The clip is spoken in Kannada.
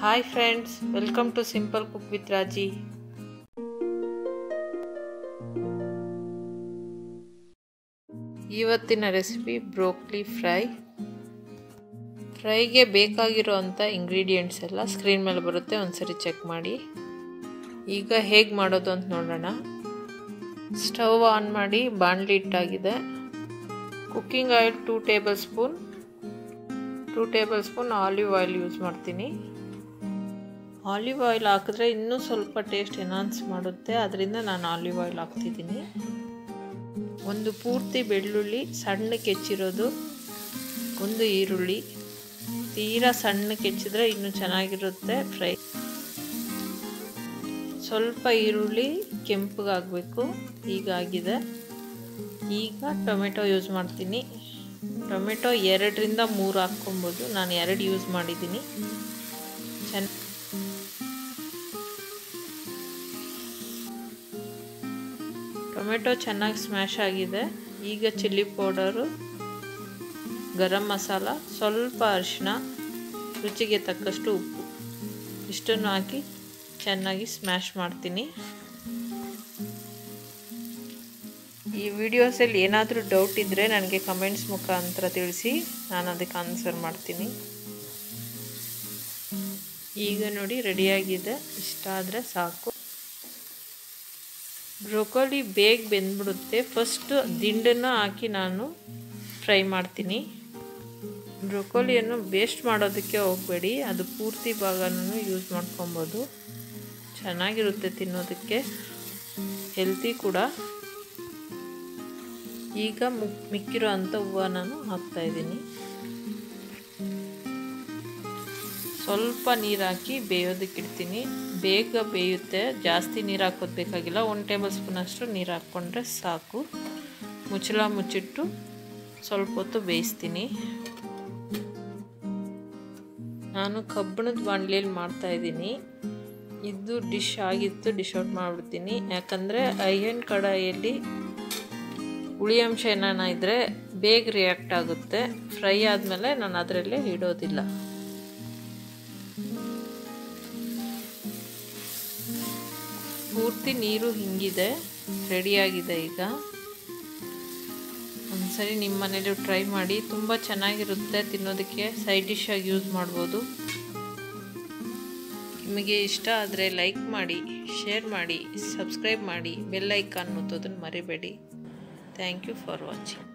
hi friends welcome to simple cook with Raji ಇವತ್ತಿನ ರೆಸಿಪಿ ಬ್ರೋಕ್ಲಿ ಫ್ರೈ ಫ್ರೈಗೆ ಬೇಕಾಗಿರೋ ಅಂಥ ಇಂಗ್ರೀಡಿಯೆಂಟ್ಸ್ ಎಲ್ಲ ಸ್ಕ್ರೀನ್ ಮೇಲೆ ಬರುತ್ತೆ ಒಂದ್ಸರಿ ಚೆಕ್ ಮಾಡಿ ಈಗ ಹೇಗೆ ಮಾಡೋದು ಅಂತ ನೋಡೋಣ ಸ್ಟವ್ ಆನ್ ಮಾಡಿ ಬಾಣಲಿ ಇಟ್ಟಾಗಿದೆ cooking oil two tablespoon two tablespoon olive oil use ಮಾಡ್ತೀನಿ ಆಲಿವ್ ಆಯಿಲ್ ಹಾಕಿದ್ರೆ ಇನ್ನೂ ಸ್ವಲ್ಪ ಟೇಸ್ಟ್ ಎನ್ಹಾನ್ಸ್ ಮಾಡುತ್ತೆ ಅದರಿಂದ ನಾನು ಆಲಿವ್ ಆಯಿಲ್ ಹಾಕ್ತಿದ್ದೀನಿ ಒಂದು ಪೂರ್ತಿ ಬೆಳ್ಳುಳ್ಳಿ ಸಣ್ಣಕ್ಕೆ ಹೆಚ್ಚಿರೋದು ಒಂದು ಈರುಳ್ಳಿ ತೀರಾ ಸಣ್ಣಕ್ಕೆ ಹೆಚ್ಚಿದ್ರೆ ಇನ್ನೂ ಚೆನ್ನಾಗಿರುತ್ತೆ ಫ್ರೈ ಸ್ವಲ್ಪ ಈರುಳ್ಳಿ ಕೆಂಪಗಾಗಬೇಕು ಹೀಗಾಗಿದೆ ಈಗ ಟೊಮೆಟೊ ಯೂಸ್ ಮಾಡ್ತೀನಿ ಟೊಮೆಟೊ ಎರಡರಿಂದ ಮೂರು ಹಾಕ್ಕೊಬೋದು ನಾನು ಎರಡು ಯೂಸ್ ಮಾಡಿದ್ದೀನಿ ಚೆನ್ನ ಟೊಮೆಟೊ ಚೆನ್ನಾಗಿ ಸ್ಮ್ಯಾಶ್ ಆಗಿದೆ ಈಗ ಚಿಲ್ಲಿ ಪೌಡರು ಗರಂ ಮಸಾಲ ಸ್ವಲ್ಪ ಅರಿಶಿನ ರುಚಿಗೆ ತಕ್ಕಷ್ಟು ಉಪ್ಪು ಇಷ್ಟನ್ನು ಹಾಕಿ ಚೆನ್ನಾಗಿ ಸ್ಮ್ಯಾಶ್ ಮಾಡ್ತೀನಿ ಈ ವಿಡಿಯೋಸಲ್ಲಿ ಏನಾದರೂ ಡೌಟ್ ಇದ್ದರೆ ನನಗೆ ಕಮೆಂಟ್ಸ್ ಮುಖಾಂತರ ತಿಳಿಸಿ ನಾನು ಅದಕ್ಕೆ ಆನ್ಸರ್ ಮಾಡ್ತೀನಿ ಈಗ ನೋಡಿ ರೆಡಿಯಾಗಿದೆ ಇಷ್ಟ ಆದರೆ ಸಾಕು ಬ್ರೊಕೋಲಿ ಬೇಗ ಬೆಂದ್ಬಿಡುತ್ತೆ ಫಸ್ಟು ದಿಂಡನ್ನು ಹಾಕಿ ನಾನು ಫ್ರೈ ಮಾಡ್ತೀನಿ ಬ್ರೊಕೋಲಿಯನ್ನು ವೇಸ್ಟ್ ಮಾಡೋದಕ್ಕೆ ಹೋಗಬೇಡಿ ಅದು ಪೂರ್ತಿ ಭಾಗನೂ ಯೂಸ್ ಮಾಡ್ಕೊಬೋದು ಚೆನ್ನಾಗಿರುತ್ತೆ ತಿನ್ನೋದಕ್ಕೆ ಹೆಲ್ತಿ ಕೂಡ ಈಗ ಮುಕ್ ಮಿಕ್ಕಿರೋ ಅಂಥ ಹೂವು ನಾನು ಹಾಕ್ತಾಯಿದ್ದೀನಿ ಸ್ವಲ್ಪ ನೀರು ಹಾಕಿ ಬೇಯೋದಕ್ಕೆ ಇಡ್ತೀನಿ ಬೇಗ ಬೇಯುತ್ತೆ ಜಾಸ್ತಿ ನೀರು ಹಾಕೋದು ಬೇಕಾಗಿಲ್ಲ ಒಂದು ಟೇಬಲ್ ಸ್ಪೂನಷ್ಟು ನೀರು ಹಾಕ್ಕೊಂಡ್ರೆ ಸಾಕು ಮುಚ್ಚಳ ಮುಚ್ಚಿಟ್ಟು ಸ್ವಲ್ಪ ಹೊತ್ತು ಬೇಯಿಸ್ತೀನಿ ನಾನು ಕಬ್ಬಿಣದ ಬಾಣಲಿಯಲ್ಲಿ ಮಾಡ್ತಾಯಿದ್ದೀನಿ ಇದು ಡಿಶ್ ಆಗಿತ್ತು ಡಿಶ್ ಔಟ್ ಮಾಡಿಬಿಡ್ತೀನಿ ಯಾಕಂದರೆ ಐಯನ್ ಕಡಾಯಿಯಲ್ಲಿ ಹುಳಿ ಅಂಶ ಏನಾನ ಇದ್ದರೆ ಬೇಗ ರಿಯಾಕ್ಟ್ ಆಗುತ್ತೆ ಫ್ರೈ ಆದಮೇಲೆ ನಾನು ಅದರಲ್ಲೇ ಇಡೋದಿಲ್ಲ ಪೂರ್ತಿ ನೀರು ಹಿಂಗಿದೆ ರೆಡಿಯಾಗಿದೆ ಈಗ ಒಂದ್ಸರಿ ನಿಮ್ಮ ಮನೇಲಿ ಟ್ರೈ ಮಾಡಿ ತುಂಬ ಚೆನ್ನಾಗಿರುತ್ತೆ ತಿನ್ನೋದಕ್ಕೆ ಸೈಡ್ ಡಿಶ್ ಆಗಿ ಯೂಸ್ ಮಾಡ್ಬೋದು ನಿಮಗೆ ಇಷ್ಟ ಆದರೆ ಲೈಕ್ ಮಾಡಿ ಶೇರ್ ಮಾಡಿ ಸಬ್ಸ್ಕ್ರೈಬ್ ಮಾಡಿ ಬೆಲ್ ಐಕಾನ್ ಒತ್ತೋದನ್ನು ಮರಿಬೇಡಿ ಥ್ಯಾಂಕ್ ಯು ಫಾರ್ ವಾಚಿಂಗ್